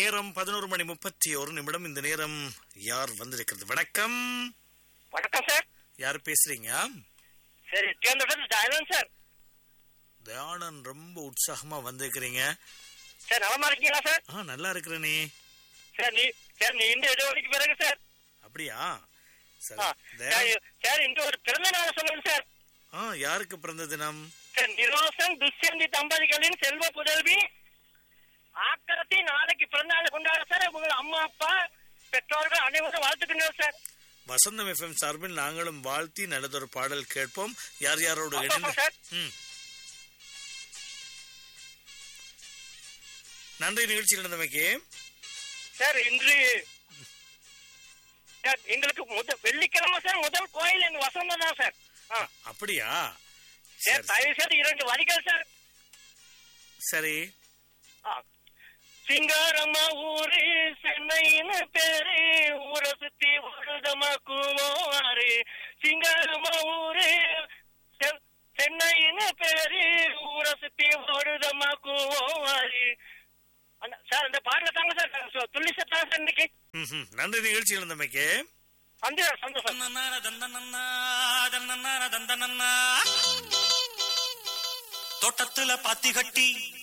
நேரம் பதினோரு மணி முப்பத்தி ஒரு நிமிடம் இந்த நேரம் யார் வந்திருக்கிறது வணக்கம் வணக்கம் சார் யார் பேசுறீங்க சரி தேர்ந்தெடுத்து ஜாயலன் சார் தயானன் ரொம்ப உற்சாகமா வந்திருக்கிறீங்க சார் நலமா இருக்கீங்களா சார் ஆ நல்லா இருக்கிறனே சார் நீ சார் நீ இந்த இடைவெளிக்கு பிறகு சார் அப்படியா சரி ஆ, தயா- சார், சார் இன்று ஒரு பிறந்த நாள் சொல்லுங்க சார் ஆ யாருக்கு பிறந்த தினம் சார் நிரோசன் துஷ்யந்தி தம்பதிகளின் செல்வ புதல்வி ஆக்கரத்தி நாளைக்கு பிறந்த நாள் கொண்டாட சார் உங்கள் அம்மா அப்பா பெற்றோர்கள் அனைவரும் வாழ்த்துக்கின்றோம் சார் வசந்தம் எஃப்எம் சார்பில் நாங்களும் வாழ்த்தி நல்லதொரு பாடல் கேட்போம் யார் யாரோடு ஆமாம் இணைந்து சார். ம். நன்றி நிகழ்ச்சி நடந்தமைக்கு சார் இன்று சார் எங்களுக்கு முதல் வெள்ளிக்கிழமை சார் முதல் கோயில் எங்க வசந்தம் தான் சார் ஆ அப்படியா சார் சரி, தயவு செய்து இரண்டு வரிகள் சார் சரி ஆ. சிங்காரம்மா ஊரு சென்னைன்னு பேரு ஊரை சுத்தி வருதமா கூவாரு சிங்காரம்மா ஊரு செ- சென்னைன்னு பேரு ஊரை சுத்தி வருதமா கூவாரு அந்த- சார் அந்த பாடல தாங்க சார் சு- துள்ளி சத்தாங்க சார் இன்னைக்கு ம்ஹும். நன்றி நிகழ்ச்சி நடந்தமைக்கு அந்த சந்தோஷம் தோட்டத்துல பாத்தி கட்டி